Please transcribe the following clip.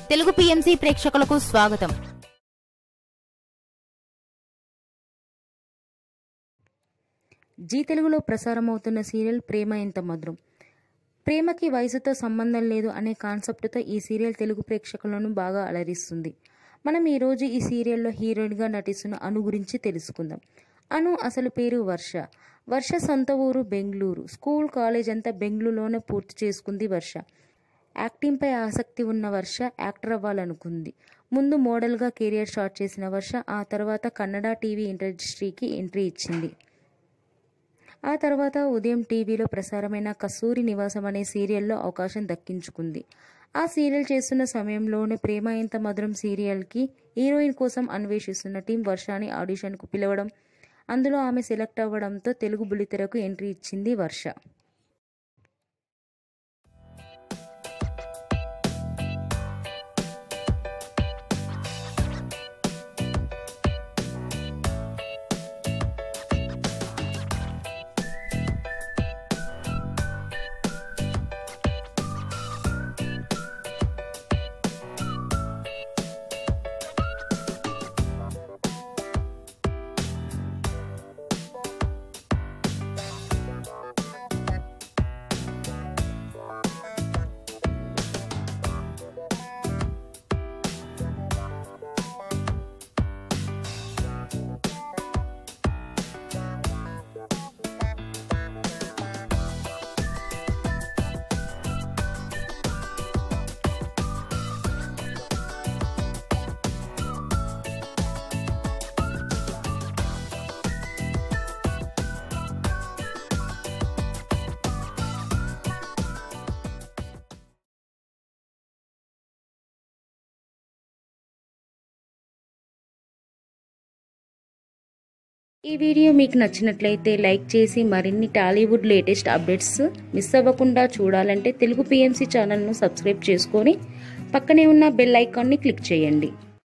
Telugu PMC ప్రేక్షకులకు స్వాగతం G తెలుగులో ప్రసారమవుతున్న సీరియల్ ప్రేమ ఎంత మధురం ప్రేమకి వయసుతో సంబంధం లేదు అనే కాన్సెప్ట్తో ఈ సీరియల్ తెలుగు ప్రేక్షకులను బాగా అలరిస్తుంది మనం ఈరోజు ఈ సీరియల్లో హీరోయిన్గా నటిస్తున్న అను గురించి తెలుసుకుందాం అను అసలు పేరు వర్ష వర్ష సొంత ఊరు బెంగళూరు స్కూల్ కాలేజ్ అంతా బెంగళూరులోనే పూర్తి చేసుకుంది వర్ష యాక్టింగ్పై ఆసక్తి ఉన్న వర్ష యాక్టర్ అవ్వాలనుకుంది ముందు మోడల్గా కెరియర్ స్టార్ట్ చేసిన వర్ష ఆ తర్వాత కన్నడ టీవీ ఇండస్ట్రీకి ఎంట్రీ ఇచ్చింది ఆ తర్వాత ఉదయం టీవీలో ప్రసారమైన కస్తూరి నివాసం అనే సీరియల్లో అవకాశం దక్కించుకుంది ఆ సీరియల్ చేస్తున్న సమయంలోనే ప్రేమ ఎంత మధురం సీరియల్కి హీరోయిన్ కోసం అన్వేషిస్తున్న టీం వర్షాని ఆడిషన్కు పిలవడం అందులో ఆమె సెలెక్ట్ అవ్వడంతో తెలుగు బుల్లితెరకు ఎంట్రీ ఇచ్చింది వర్ష ఈ వీడియో మీకు నచ్చినట్లయితే లైక్ చేసి మరిన్ని టాలీవుడ్ లేటెస్ట్ అప్డేట్స్ మిస్ అవ్వకుండా చూడాలంటే తెలుగు పిఎంసి ఛానల్ను సబ్స్క్రైబ్ చేసుకొని పక్కనే ఉన్న బెల్ ఐకాన్ని క్లిక్ చేయండి